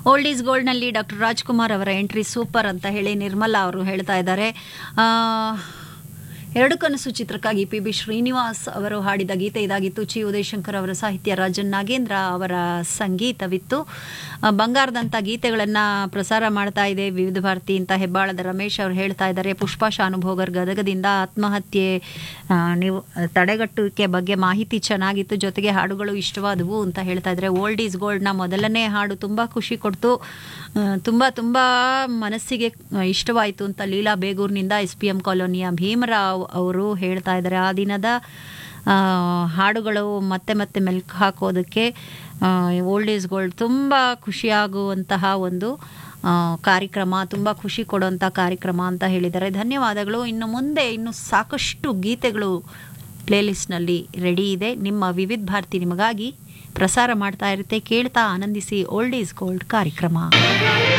old is ಗೋಲ್ಡ್ನಲ್ಲಿ doctor Rajkumar ಅವರ entry super ಅಂತ ಹೇಳಿ ನಿರ್ಮಲಾ ಅವರು ಹೇಳ್ತಾ ಇದ್ದಾರೆ ಆ, ಎರಡು ಕನಸು ಚಿತ್ರಕ್ಕಾಗಿ ಪಿ ಬಿ ಶ್ರೀನಿವಾಸ್ ಅವರು ಹಾಡಿದ ಗೀತೆ ಇದಾಗಿತ್ತು ಚಿ ಉದಯಶಂಕರ್ ಅವರ ಸಾಹಿತ್ಯ ರಾಜನ್ ನಾಗೇಂದ್ರ ಅವರ ಸಂಗೀತವಿತ್ತು ಆ, ಬಂಗಾರದಂಥ ಗೀತೆಗಳನ್ನು ಪ್ರಸಾರ ಮಾಡ್ತಾ ಇದೆ ವಿವಿಧ ಭಾರತಿ ಅಂತ ಹೆಬ್ಬಾಳದ ರಮೇಶ್ ಅವರು ಹೇಳ್ತಾ ಇದ್ದಾರೆ ಪುಷ್ಪಾ ಶಾನುಭೋಗರ್ ಗದಗದಿಂದ ಆತ್ಮಹತ್ಯೆ ಆ, ನೀವು ತಡೆಗಟ್ಟುವಿಕೆ ಬಗ್ಗೆ ಮಾಹಿತಿ ಚೆನ್ನಾಗಿತ್ತು ಜೊತೆಗೆ ಹಾಡುಗಳು ಇಷ್ಟವಾದವು ಅಂತ ಹೇಳ್ತಾ ಇದ್ದಾರೆ ಓಲ್ಡ್ ಈಸ್ ಗೋಲ್ಡ್ನ ಮೊದಲನೇ ಹಾಡು ತುಂಬ ಖುಷಿ ಕೊಡ್ತು ಆ, ತುಂಬ ತುಂಬ ಮನಸ್ಸಿಗೆ ಇಷ್ಟವಾಯಿತು ಅಂತ ಲೀಲಾ ಬೇಗೂರಿನಿಂದ ಎಸ್ ಪಿ ಎಂ ಕಾಲೋನಿಯ ಭೀಮರಾವ್ ಅವರು ಹೇಳ್ತಾ ಇದ್ದಾರೆ ಆ ದಿನದ ಆ, ಹಾಡುಗಳು ಮತ್ತೆ ಮತ್ತೆ ಮೆಲ್ಕು ಹಾಕೋದಕ್ಕೆ ಓಲ್ಡ್ ಈಸ್ ಗೋಲ್ಡ್ ತುಂಬ ಖುಷಿಯಾಗುವಂತಹ ಒಂದು ಆ, ಕಾರ್ಯಕ್ರಮ ತುಂಬ ಖುಷಿ ಕೊಡುವಂಥ ಕಾರ್ಯಕ್ರಮ ಅಂತ ಹೇಳಿದ್ದಾರೆ ಧನ್ಯವಾದಗಳು ಇನ್ನು ಮುಂದೆ ಇನ್ನು ಸಾಕಷ್ಟು ಗೀತೆಗಳು ಪ್ಲೇಲಿಸ್ಟ್ನಲ್ಲಿ ರೆಡಿ ಇದೆ ನಿಮ್ಮ ವಿವಿಧ ಭಾರತಿ ನಿಮಗಾಗಿ ಪ್ರಸಾರ ಮಾಡ್ತಾ ಇರುತ್ತೆ ಕೇಳ್ತಾ ಆನಂದಿಸಿ ಓಲ್ಡ್ ಈಸ್ ಗೋಲ್ಡ್ ಕಾರ್ಯಕ್ರಮ